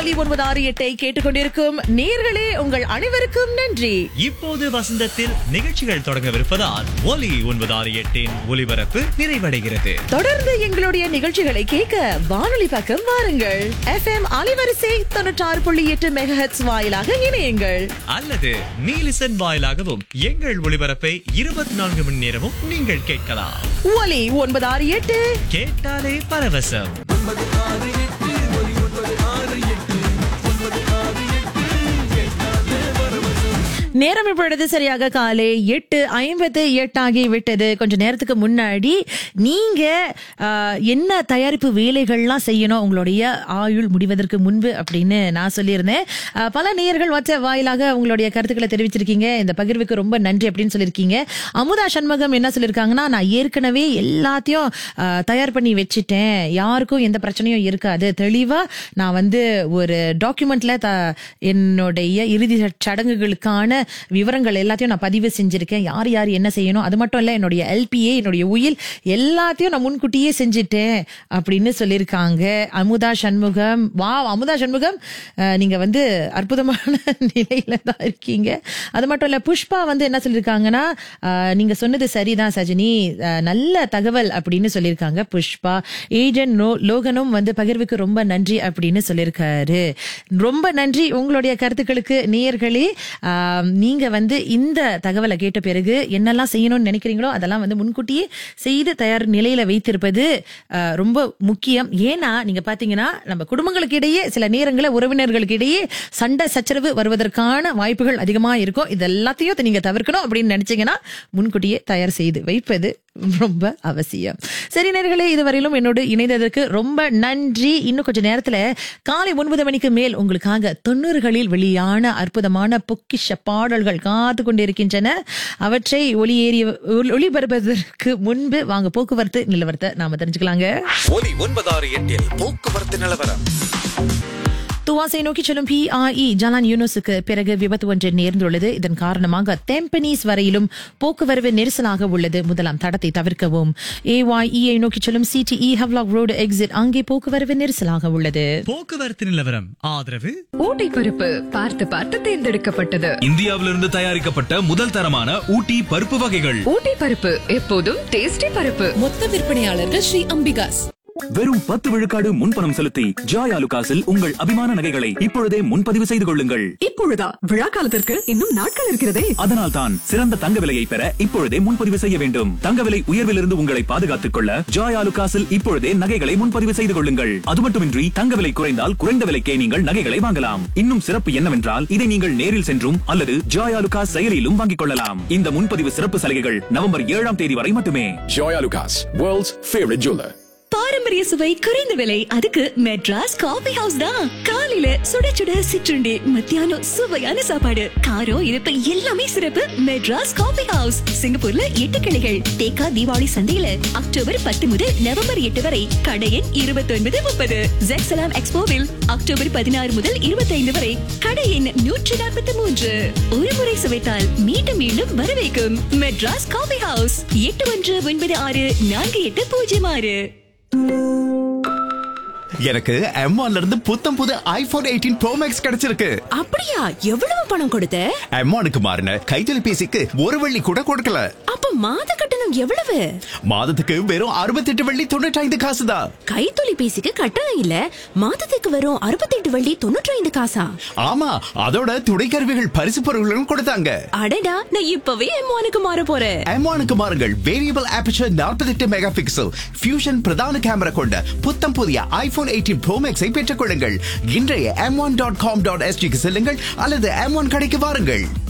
ஒலி ஒன்பது ஆறு எட்டை கேட்டுக்கொண்டிருக்கும் நேர்களே உங்கள் அனைவருக்கும் நன்றி இப்போது வசந்தத்தில் நிகழ்ச்சிகள் தொடங்கவிருப்பதால் ஒலி ஒன்பது ஆறு எட்டின் ஒலிபரப்பு நிறைவடைகிறது தொடர்ந்து எங்களுடைய நிகழ்ச்சிகளை கேட்க வானொலி பக்கம் வாருங்கள் எஃப்எம் அலைவரிசை தொண்ணூற்றாறு புள்ளி எட்டு மெகஹெட்ஸ் வாயிலாக இணையுங்கள் அல்லது நீலிசன் வாயிலாகவும் எங்கள் ஒளிபரப்பை இருபத்தி நான்கு மணி நேரமும் நீங்கள் கேட்கலாம் ஒலி ஒன்பது ஆறு எட்டு கேட்டாலே பரவசம் நேரம் இப்பொழுது சரியாக காலை எட்டு ஐம்பத்து எட்டாகி விட்டது கொஞ்ச நேரத்துக்கு முன்னாடி நீங்க ஆஹ், என்ன தயாரிப்பு வேலைகள்லாம் செய்யணும் உங்களுடைய ஆயுள் முடிவதற்கு முன்பு அப்படின்னு நான் சொல்லியிருந்தேன் ஆஹ், பல நேயர்கள் வச்ச வாயிலாக உங்களுடைய கருத்துக்களை தெரிவிச்சிருக்கீங்க இந்த பகிர்வுக்கு ரொம்ப நன்றி அப்படின்னு சொல்லியிருக்கீங்க அமுதா சண்முகம் என்ன சொல்லியிருக்காங்கன்னா நான் ஏற்கனவே எல்லாத்தையும் ஆஹ், தயார் பண்ணி வச்சுட்டேன் யாருக்கும் எந்த பிரச்சனையும் இருக்காது தெளிவா நான் வந்து ஒரு டாக்குமெண்ட்ல த என்னுடைய இறுதி சடங்குகளுக்கான விவரங்கள் எல்லாத்தையும் நான் பதிவு செஞ்சிருக்கேன் யார் யார் என்ன செய்யணும் அது மட்டும் இல்ல என்னுடைய எல்பிஏ என்னுடைய உயில் எல்லாத்தையும் நான் முன்கூட்டியே செஞ்சுட்டேன் அப்படின்னு சொல்லியிருக்காங்க அமுதா சண்முகம் வா அமுதா சண்முகம் அஹ், நீங்க வந்து அற்புதமான நிலையில தான் இருக்கீங்க அது மட்டும் இல்ல புஷ்பா வந்து என்ன சொல்லியிருக்காங்கன்னா அஹ், நீங்க சொன்னது சரிதான் சஜினி அஹ், நல்ல தகவல் அப்படின்னு சொல்லியிருக்காங்க புஷ்பா ஏஜென்ட் நோ லோகனும் வந்து பகிர்வுக்கு ரொம்ப நன்றி அப்படின்னு சொல்லியிருக்காரு ரொம்ப நன்றி உங்களுடைய கருத்துக்களுக்கு நேயர்களே ஆம், நீங்க வந்து இந்த தகவலை கேட்ட பிறகு என்னெல்லாம் செய்யணும்னு நினைக்கிறீங்களோ அதெல்லாம் வந்து முன்கூட்டியே செய்து தயார் நிலையில வைத்திருப்பது ஆஹ், ரொம்ப முக்கியம் ஏன்னா நீங்க பாத்தீங்கன்னா நம்ம குடும்பங்களுக்கு இடையே சில நேரங்களில் உறவினர்களுக்கு இடையே சண்டை சச்சரவு வருவதற்கான வாய்ப்புகள் அதிகமா இருக்கும் இது எல்லாத்தையும் நீங்க தவிர்க்கணும் அப்படின்னு நினைச்சீங்கன்னா முன்கூட்டியே தயார் செய்து வைப்பது ரொம்ப அவசியம் சரி நேர்களே இதுவரையிலும் என்னோடு இணைந்ததற்கு ரொம்ப நன்றி இன்னும் கொஞ்ச நேரத்துல காலை ஒன்பது மணிக்கு மேல் உங்களுக்காக தொண்ணூறுகளில் வெளியான அற்புதமான பொக்கிஷ பாடல்கள் காத்து கொண்டிருக்கின்றன அவற்றை ஒளியேறி ஒளி- ஒளிபரப்பதற்கு முன்பு வாங்க போக்குவரத்து நிலவரத்தை நாம தெரிஞ்சுக்கலாங்க ஒலி ஒன்பதாறு எட்டில் போக்குவரத்து நிலவரம் துவாசை நோக்கி செல்லும் பிஐஇ ஜலான் யூனுஸுக்கு பிறகு விபத்து ஒன்று நேர்ந்துள்ளது இதன் காரணமாக தெம்பனீஸ் வரையிலும் போக்குவரவு நெரிசலாக உள்ளது முதலாம் தடத்தை தவிர்க்கவும் ஏஒய்இஐ நோக்கி செல்லும் சிடிஇ ஹவ்லாக் ரோடு எக்ஸிட் அங்கே போக்குவரவு நெரிசலாக உள்ளது போக்குவரத்து நிலவரம் ஆதரவு ஊட்டி பருப்பு பார்த்து பார்த்து தேர்ந்தெடுக்கப்பட்டது இந்தியாவிலிருந்து தயாரிக்கப்பட்ட முதல் தரமான ஊட்டி பருப்பு வகைகள் ஊட்டி பருப்பு எப்போதும் டேஸ்டி பருப்பு மொத்த விற்பனையாளர்கள் ஸ்ரீ அம்பிகாஸ் வெறும் பத்து விழுக்காடு முன்பணம் செலுத்தி ஜாய் ஆலுகாஸில் உங்கள் அபிமான நகைகளை இப்பொழுதே முன்பதிவு செய்து கொள்ளுங்கள் இப்பொழுதா விழா காலத்திற்கு இன்னும் நாட்கள் இருக்கிறதே அதனால் தான் சிறந்த தங்க விலையை பெற இப்பொழுதே முன்பதிவு செய்ய வேண்டும் தங்க விலை உயர்விலிருந்து உங்களை பாதுகாத்துக் கொள்ள ஜாய் ஆலுகாஸில் இப்பொழுதே நகைகளை முன்பதிவு செய்து கொள்ளுங்கள் அது மட்டுமின்றி தங்க விலை குறைந்தால் குறைந்த விலைக்கே நீங்கள் நகைகளை வாங்கலாம் இன்னும் சிறப்பு என்னவென்றால் இதை நீங்கள் நேரில் சென்றும் அல்லது ஜாய் ஆலுகாஸ் செயலியிலும் வாங்கிக் கொள்ளலாம் இந்த முன்பதிவு சிறப்பு சலுகைகள் நவம்பர் ஏழாம் தேதி வரை மட்டுமே Joya Lucas, world's favorite jeweler. பாரம்பரிய சுவை குறைந்த விலை அதுக்கு மெட்ராஸ் காபி ஹவுஸ் தான் காலையில சுட சுட சிற்றுண்டி மத்தியானம் சுவையான சாப்பாடு காரம் இனிப்பு எல்லாமே சிறப்பு மெட்ராஸ் காபி ஹவுஸ் சிங்கப்பூர்ல எட்டு கிளைகள் தேக்கா தீபாவளி சந்தையில அக்டோபர் பத்து முதல் நவம்பர் எட்டு வரை கடை எண் இருபத்தி ஒன்பது முப்பது ஜெக்சலாம் எக்ஸ்போவில் அக்டோபர் பதினாறு முதல் இருபத்தைந்து வரை கடை எண் நூற்றி நாற்பத்தி மூன்று ஒரு முறை சுவைத்தால் மீண்டும் மீண்டும் வரவைக்கும் மெட்ராஸ் காபி ஹவுஸ் எட்டு ஒன்று ஒன்பது ஆறு நான்கு எட்டு பூஜ்ஜியம் ஆறு எனக்கு M1 ல இருந்து புத்தம் புது ஐபோன் எயிட்டீன் ப்ரோ மேக்ஸ் கிடைச்சிருக்கு அப்படியா எவ்வளவு பணம் கொடுத்த M1 க்கு மாறின கைத்தொலைபேசிக்கு ஒரு வெள்ளி கூட கொடுக்கல அப்ப மாத கட்டணம் எவ்வளவு மாதத்துக்கு வெறும் அறுபத்தெட்டு வெள்ளி தொண்ணூற்றி ஐந்து காசு தான் கைத்தொலைபேசிக்கு கட்டணம் இல்ல மாதத்துக்கு வரும் அறுபத்தெட்டு வள்ளி தொண்ணூற்றி ஐந்து காசா ஆமா அதோட துணை கருவிகள் பரிசு பொருள்களும் கொடுத்தாங்க அடடா நான் இப்பவே எம்மானுக்கு மாற போறேன் M1 க்கு மாறுங்கள் variable aperture 48 megapixel fusion பிரதான கேமரா கொண்ட புத்தம் புதிய ஐபோன் எயிட்டீன் ப்ரோ மேக்ஸை பெற்றுக் கொள்ளுங்கள் இன்றைய M one dot com dot எஸ்டிக்கு செல்லுங்கள் அல்லது எம் ஒன் கடைக்கு வாருங்கள்